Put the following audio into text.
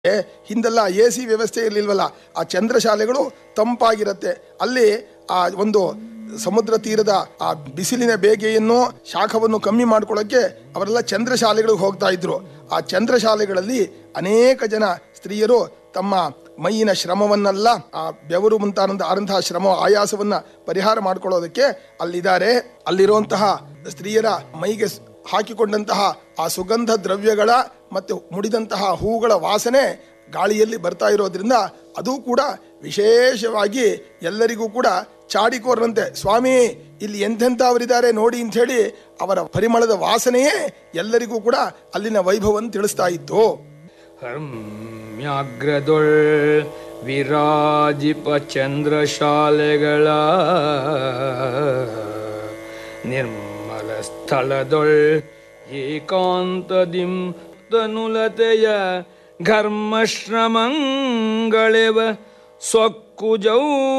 ಏ, ಹಿಂದೆಲ್ಲ A C ವ್ಯವಸ್ಥೆ ಇರಲಿಲ್ವಲ್ಲ ಆ ಚಂದ್ರಶಾಲೆಗಳು ತಂಪಾಗಿರುತ್ತೆ ಅಲ್ಲಿ ಆ ಒಂದು ಸಮುದ್ರ ತೀರದ ಆ ಬಿಸಿಲಿನ ಬೇಗೆಯನ್ನು ಶಾಖವನ್ನು ಕಮ್ಮಿ ಮಾಡ್ಕೊಳ್ಳೋಕೆ ಅವರೆಲ್ಲ ಚಂದ್ರಶಾಲೆಗಳಿಗೆ ಹೋಗ್ತಾ ಇದ್ರು ಆ ಚಂದ್ರಶಾಲೆಗಳಲ್ಲಿ ಅನೇಕ ಜನ ಸ್ತ್ರೀಯರು ತಮ್ಮ ಮೈಯಿನ ಶ್ರಮವನ್ನೆಲ್ಲ ಆ ಬೆವರು ಮುಂತಾನಂದ ಆದಂತಹ ಶ್ರಮ ಆಯಾಸವನ್ನ ಪರಿಹಾರ ಮಾಡ್ಕೊಳ್ಳೋದಕ್ಕೆ ಅಲ್ಲಿದ್ದಾರೆ ಅಲ್ಲಿರುವಂತಹ ಸ್ತ್ರೀಯರ ಮೈಗೆ ಸ್- ಹಾಕಿಕೊಂಡಂತಹ ಆ ಸುಗಂಧ ದ್ರವ್ಯಗಳ ಮತ್ತು ಮುಡಿದಂತಹ ಹೂಗಳ ವಾಸನೆ ಗಾಳಿಯಲ್ಲಿ ಬರ್ತಾ ಇರೋದ್ರಿಂದ ಅದು ಕೂಡ ವಿಶೇಷವಾಗಿ ಎಲ್ಲರಿಗೂ ಕೂಡ ಚಾಡಿಕೋರರಂತೆ ಸ್ವಾಮಿ ಇಲ್ಲಿ ಎಂತೆಂಥವರಿದ್ದಾರೆ ನೋಡಿ ಅಂತ ಹೇಳಿ ಅವರ ಪರಿಮಳದ ವಾಸನೆಯೇ ಎಲ್ಲರಿಗೂ ಕೂಡ ಅಲ್ಲಿನ ವೈಭವವನ್ನು ತಿಳಿಸ್ತಾ ಇತ್ತು ಹರ್ಮ್ಯಾಗ್ರದೊಳ್ ವಿರಾಜಿಪ ಚಂದ್ರಶಾಲೆಗಳ ನಿರ್ಮಲ ಸ್ಥಳದೊಳ್ ಏಕಾಂತದಿಂ ತನುಲತೆಯ ಘರ್ಮಶ್ರಮಂಗಳೆವ ಸ್ವಕ್ಕುಜೌ